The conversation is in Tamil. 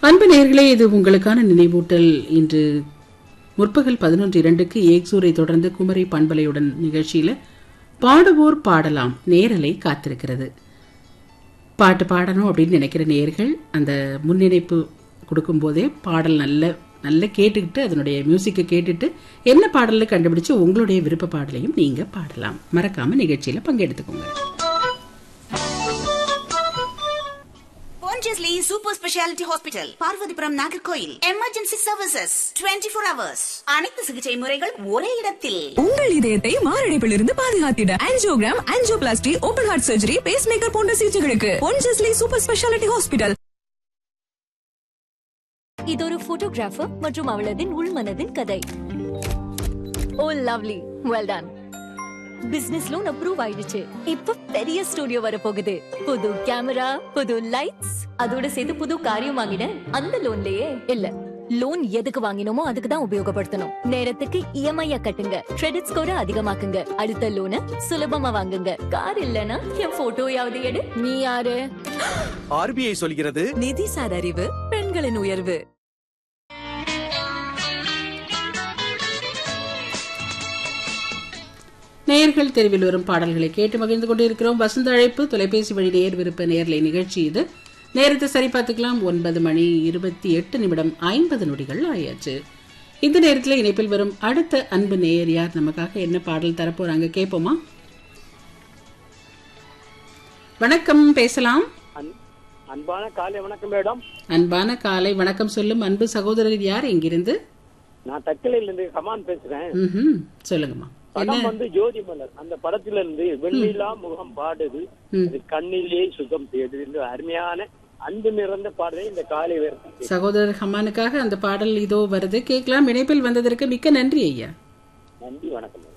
அன்பு நேயர்களே இது உங்களுக்கான நினைவூட்டல் இன்று முற்பகல் பதினொன்று இரண்டுக்கு ஏக்சூரை தொடர்ந்து குமரி பண்பலையுடன் நிகழ்ச்சியில பாடுவோர் பாடலாம் நேரலை காத்திருக்கிறது பாட்டு பாடணும் அப்படின்னு நினைக்கிற நேயர்கள் அந்த முன்னிணைப்பு கொடுக்கும்போதே பாடல் நல்ல நல்ல கேட்டுக்கிட்டு அதனுடைய மியூசிக்கை கேட்டுட்டு என்ன பாடல்னு கண்டுபிடிச்சு உங்களுடைய விருப்ப பாடலையும் நீங்க பாடலாம் மறக்காம நிகழ்ச்சியில பங்கெடுத்துக்கோங்க Pondicherry Super Speciality Hospital, Parvathipuram Nagercoil emergency services 24 four hours அனைத்து சிகிச்சை முறைகள் ஒரே இடத்தில் உங்கள் இதயத்தை மாரடைப்பிலிருந்து பாதுகாத்திட angiogram angioplasty open heart surgery pacemaker போன்ற சிகிச்சைகளுக்கு பொன்ஜஸ்லி சூப்பர் ஸ்பெஷாலிட்டி ஹாஸ்பிட்டல் இது ஒரு போட்டோகிராஃபர் மற்றும் அவளதின் உள்மனதின் கதை oh lovely well done business loan approve ஆயிடுச்சு இப்ப பெரிய ஸ்டுடியோ வர போகுது புது கேமரா புது லைட்ஸ் அதோட சேர்த்து புது காரியம் வாங்கினேன் அந்த லோன்லயே இல்ல லோன் எதுக்கு வாங்கினோமோ அதுக்கு தான் உபயோகப்படுத்தணும் நேரத்துக்கு இஎம்ஐ கட்டுங்க கிரெடிட் ஸ்கோரை அதிகமாக்குங்க அடுத்த லோனை சுலபமா வாங்குங்க கார் இல்லனா என் போட்டோயாவது எடு நீ யாரு ஆர்பிஐ சொல்கிறது நிதி சார் அறிவு பெண்களின் உயர்வு நேயர்கள் தெருவில் வரும் பாடல்களை கேட்டு மகிழ்ந்து கொண்டிருக்கிறோம் வசந்த அழைப்பு தொலைபேசி வழி நேர் விருப்ப நேர்லை நிகழ்ச்சி இது நேரத்தை சரி பார்த்துக்கலாம் ஒன்பது மணி இருபத்தி எட்டு நிமிடம் ஐம்பது நொடிகள் ஆயாச்சு இந்த நேரத்தில் இணைப்பில் வரும் அடுத்த அன்பு நேயர் யார் நமக்காக என்ன பாடல் தரப்போறாங்க கேட்போமா வணக்கம் பேசலாம் அன்- அன்பான காலை வணக்கம் மேடம் அன்பான காலை வணக்கம் சொல்லும் அன்பு சகோதரர் யார் இங்கிருந்து நான் தக்கலையில இருந்து கமான் பேசுறேன் ம்ஹும். சொல்லுங்கம்மா என்ன படம் வந்து ஜோதி மலர் அந்த படத்துல இருந்து வெண்ணிலா முகம் பாடுது அது கண்ணிலே சுகம் தேடுது என்று அருமையான அன்பு நிறைந்த பாடலை இந்த காலை வேறு சகோதரர் ஹமானுக்காக அந்த பாடல் இதோ வருது கேட்கலாம் இணைப்பில் வந்ததற்கு மிக்க நன்றி ஐயா நன்றி வணக்கம் மேடம்